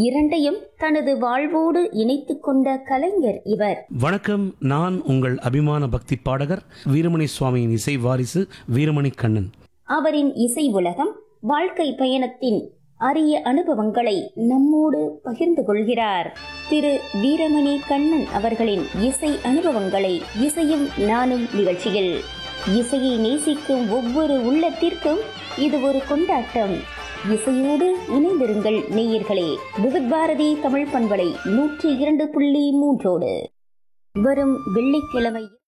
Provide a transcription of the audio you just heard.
இரண்டையும் தனது வாழ்வோடு இணைத்துக் கொண்ட கலைஞர் இவர் வணக்கம் நான் உங்கள் அபிமான பக்தி பாடகர் வீரமணி சுவாமியின் இசை வாரிசு வீரமணி கண்ணன் அவரின் இசை உலகம் வாழ்க்கை பயணத்தின் அரிய அனுபவங்களை நம்மோடு பகிர்ந்து கொள்கிறார் திரு வீரமணி கண்ணன் அவர்களின் இசை அனுபவங்களை இசையும் நானும் நிகழ்ச்சியில் இசையை நேசிக்கும் ஒவ்வொரு உள்ளத்திற்கும் இது ஒரு கொண்டாட்டம் இசையோடு இணைந்திருங்கள் நேயர்களே விவித் பாரதி தமிழ் பண்பலை நூற்றி இரண்டு புள்ளி மூன்றோடு வரும் வெள்ளிக்கிழமை